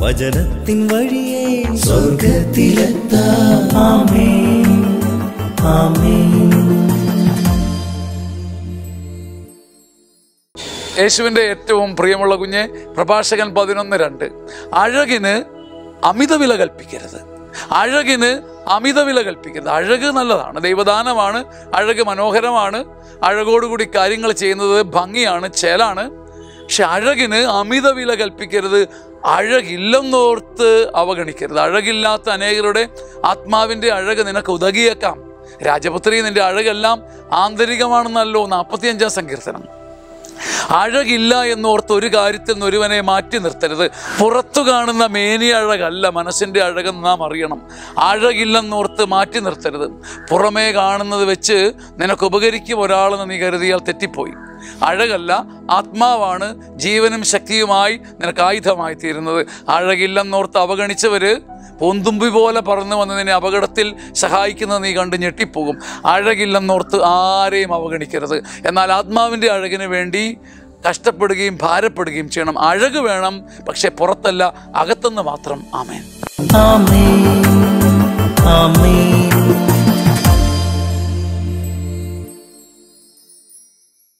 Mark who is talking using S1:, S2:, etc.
S1: വചനത്തിൻ വഴിയെ സ്വർഗത്തിലെത്താം ആമേൻ ആമേൻ
S2: യേശുവിൻ്റെ ഏറ്റവും പ്രിയമുള്ള കുഞ്ഞെ പ്രഭാഷകൻ പതിനൊന്ന് രണ്ട് അഴകിന് അമിത വില കൽപ്പിക്കരുത് അഴകിന് അമിത വില കൽപ്പിക്കരുത് അഴക് നല്ലതാണ് ദൈവദാനമാണ് അഴക് മനോഹരമാണ് അഴകോടുകൂടി കാര്യങ്ങൾ ചെയ്യുന്നത് ഭംഗിയാണ് ചേലാണ് പക്ഷെ അഴകിന് അമിത വില കൽപ്പിക്കരുത് അഴകില്ലെന്നോർത്ത് അവഗണിക്കരുത് അഴകില്ലാത്ത അനേകരുടെ ആത്മാവിൻ്റെ അഴക് നിനക്ക് ഉതകിയേക്കാം രാജപുത്രി നിന്റെ അഴകെല്ലാം ആന്തരികമാണെന്നല്ലോ നാൽപ്പത്തിയഞ്ചാം സങ്കീർത്തനം അഴകില്ല എന്നോർത്ത് ഒരു കാര്യത്തിൽ നിന്ന് ഒരുവനെ മാറ്റി നിർത്തരുത് പുറത്തു കാണുന്ന മേനി അഴകല്ല മനസ്സിൻ്റെ അഴകെന്ന് നാം അറിയണം അഴകില്ലെന്നോർത്ത് മാറ്റി നിർത്തരുത് പുറമേ കാണുന്നത് വെച്ച് നിനക്ക് ഉപകരിക്കും ഒരാളെന്ന് നീ കരുതിയാൽ തെറ്റിപ്പോയി അഴകല്ല ആത്മാവാണ് ജീവനും ശക്തിയുമായി നിനക്ക് ആയുധമായി തീരുന്നത് അഴകില്ലെന്നോർത്ത് അവഗണിച്ചവര് പൂന്തുമ്പി പോലെ പറന്നു വന്ന് നിന്നെ അപകടത്തിൽ സഹായിക്കുന്നത് നീ കണ്ട് ഞെട്ടിപ്പോകും അഴകില്ലെന്നോർത്ത് ആരെയും അവഗണിക്കരുത് എന്നാൽ ആത്മാവിൻ്റെ അഴകിന് വേണ്ടി കഷ്ടപ്പെടുകയും ഭാരപ്പെടുകയും ചെയ്യണം അഴക് വേണം പക്ഷെ പുറത്തല്ല അകത്തുനിന്ന് മാത്രം ആമേൻ
S1: ആമേൻ ആമേൻ